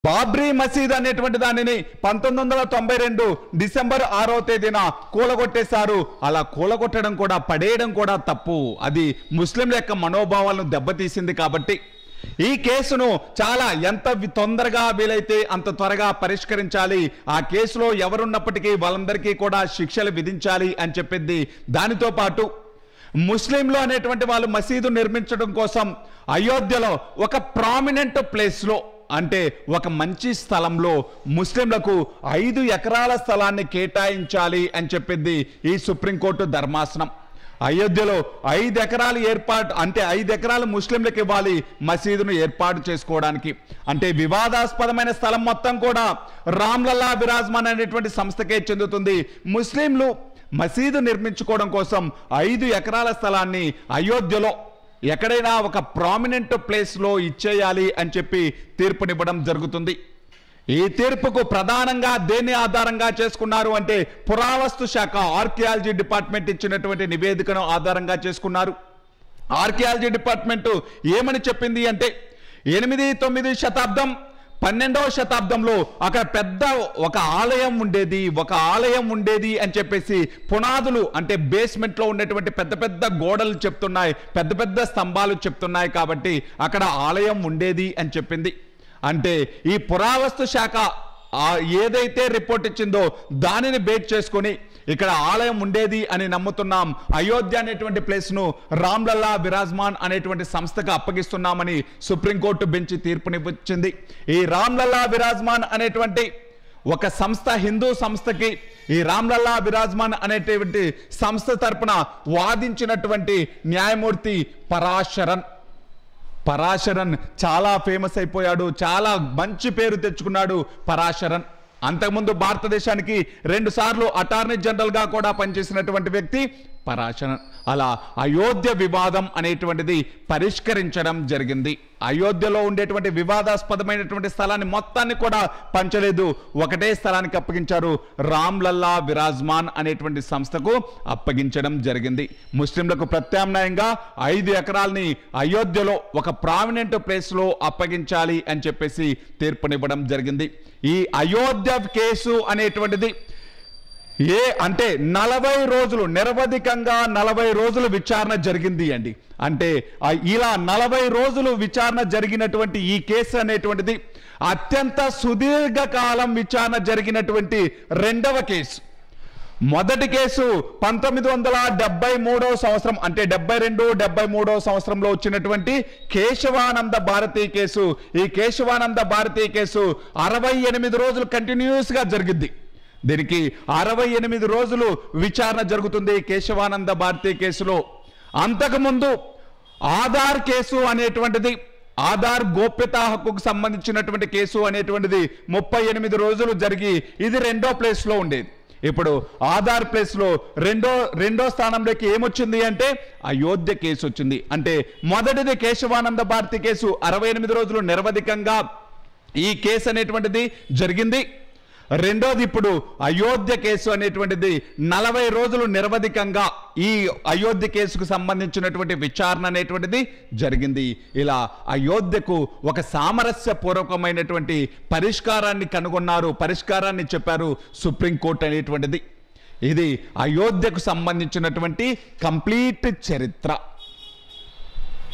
బాబ్రీ మసీద్ అనేటువంటి దానిని పంతొమ్మిది వందల తొంభై రెండు డిసెంబర్ ఆరో తేదీన కూలగొట్టేశారు అలా కూలగొట్టడం కూడా పడేయడం కూడా తప్పు అది ముస్లింల యొక్క మనోభావాలను దెబ్బతీసింది కాబట్టి ఈ కేసును చాలా ఎంత వి- తొందరగా వీలైతే అంత త్వరగా పరిష్కరించాలి ఆ కేసులో ఎవరున్నప్పటికీ వాళ్ళందరికీ కూడా శిక్షలు విధించాలి అని చెప్పింది దానితో పాటు ముస్లింలు అనేటువంటి వాళ్ళు మసీదు నిర్మించడం కోసం అయోధ్యలో ఒక ప్రామినెంట్ ప్లేస్లో అంటే ఒక మంచి స్థలంలో ముస్లింలకు ఐదు ఎకరాల స్థలాన్ని కేటాయించాలి అని చెప్పింది ఈ సుప్రీంకోర్టు ధర్మాసనం అయోధ్యలో ఐదు ఎకరాలు ఏర్పాటు అంటే ఐదు ఎకరాలు ముస్లింలకు ఇవ్వాలి మసీదును ఏర్పాటు చేసుకోవడానికి అంటే వివాదాస్పదమైన స్థలం మొత్తం కూడా రామ్లల్లా విరాజ్మాన్ అనేటువంటి సంస్థకే చెందుతుంది ముస్లింలు మసీదు నిర్మించుకోవడం కోసం ఐదు ఎకరాల స్థలాన్ని అయోధ్యలో ఎక్కడైనా ఒక ప్రామినెంట్ ప్లేస్లో ఇచ్చేయాలి అని చెప్పి తీర్పునివ్వడం జరుగుతుంది ఈ తీర్పుకు ప్రధానంగా దేన్ని ఆధారంగా చేసుకున్నారు అంటే పురావస్తు శాఖ ఆర్కియాలజీ డిపార్ట్మెంట్ ఇచ్చినటువంటి నివేదికను ఆధారంగా చేసుకున్నారు ఆర్కియాలజీ డిపార్ట్మెంట్ ఏమని చెప్పింది అంటే ఎనిమిది తొమ్మిది శతాబ్దం పన్నెండవ శతాబ్దంలో అక్కడ పెద్ద ఒక ఆలయం ఉండేది ఒక ఆలయం ఉండేది అని చెప్పేసి పునాదులు అంటే బేస్మెంట్ లో ఉన్నటువంటి పెద్ద పెద్ద గోడలు చెప్తున్నాయి పెద్ద పెద్ద స్తంభాలు చెప్తున్నాయి కాబట్టి అక్కడ ఆలయం ఉండేది అని చెప్పింది అంటే ఈ పురావస్తు శాఖ ఆ ఏదైతే రిపోర్ట్ ఇచ్చిందో దానిని బేట్ చేసుకొని ఇక్కడ ఆలయం ఉండేది అని నమ్ముతున్నాం అయోధ్య అనేటువంటి ప్లేస్ ను రామ్లల్లా విరాజ్మాన్ అనేటువంటి సంస్థకు అప్పగిస్తున్నామని సుప్రీంకోర్టు బెంచ్ తీర్పునిచ్చింది ఈ రామ్లల్లా విరాజ్మాన్ అనేటువంటి ఒక సంస్థ హిందూ సంస్థకి ఈ రామ్లల్లా విరాజ్మాన్ అనేటువంటి సంస్థ తరపున వాదించినటువంటి న్యాయమూర్తి పరాశరన్ పరాశరన్ చాలా ఫేమస్ అయిపోయాడు చాలా మంచి పేరు తెచ్చుకున్నాడు పరాశరన్ అంతకుముందు భారతదేశానికి రెండు సార్లు అటార్నీ జనరల్ గా కూడా పనిచేసినటువంటి వ్యక్తి పరాశరన్ అలా అయోధ్య వివాదం అనేటువంటిది పరిష్కరించడం జరిగింది అయోధ్యలో ఉండేటువంటి వివాదాస్పదమైనటువంటి స్థలాన్ని మొత్తాన్ని కూడా పంచలేదు ఒకటే స్థలానికి అప్పగించారు రామ్లల్లా విరాజ్మాన్ అనేటువంటి సంస్థకు అప్పగించడం జరిగింది ముస్లింలకు ప్రత్యామ్నాయంగా ఐదు ఎకరాల్ని అయోధ్యలో ఒక ప్రామినెంట్ ప్లేస్ లో అప్పగించాలి అని చెప్పేసి తీర్పునివ్వడం జరిగింది ఈ అయోధ్య కేసు అనేటువంటిది ఏ అంటే నలభై రోజులు నిరవధికంగా నలభై రోజులు విచారణ జరిగింది అండి అంటే ఆ ఇలా నలభై రోజులు విచారణ జరిగినటువంటి ఈ కేసు అనేటువంటిది అత్యంత సుదీర్ఘకాలం విచారణ జరిగినటువంటి రెండవ కేసు మొదటి కేసు పంతొమ్మిది వందల డెబ్బై మూడో సంవత్సరం అంటే డెబ్బై రెండు డెబ్బై మూడో సంవత్సరంలో వచ్చినటువంటి కేశవానంద భారతి కేసు ఈ కేశవానంద భారతి కేసు అరవై ఎనిమిది రోజులు కంటిన్యూస్ గా జరిగింది దీనికి అరవై ఎనిమిది రోజులు విచారణ జరుగుతుంది కేశవానంద భారతి కేసులో అంతకుముందు ఆధార్ కేసు అనేటువంటిది ఆధార్ గోప్యతా హక్కుకు సంబంధించినటువంటి కేసు అనేటువంటిది ముప్పై ఎనిమిది రోజులు జరిగి ఇది రెండో ప్లేస్ లో ఉండేది ఇప్పుడు ఆధార్ ప్లేస్ లో రెండో రెండో స్థానంలోకి ఏమొచ్చింది అంటే అయోధ్య కేసు వచ్చింది అంటే మొదటిది కేశవానంద భారతి కేసు అరవై ఎనిమిది రోజులు నిరవధికంగా ఈ కేసు అనేటువంటిది జరిగింది రెండోది ఇప్పుడు అయోధ్య కేసు అనేటువంటిది నలభై రోజులు నిరవధికంగా ఈ అయోధ్య కేసుకు సంబంధించినటువంటి విచారణ అనేటువంటిది జరిగింది ఇలా అయోధ్యకు ఒక సామరస్యపూర్వకమైనటువంటి పరిష్కారాన్ని కనుగొన్నారు పరిష్కారాన్ని చెప్పారు సుప్రీంకోర్టు అనేటువంటిది ఇది అయోధ్యకు సంబంధించినటువంటి కంప్లీట్ చరిత్ర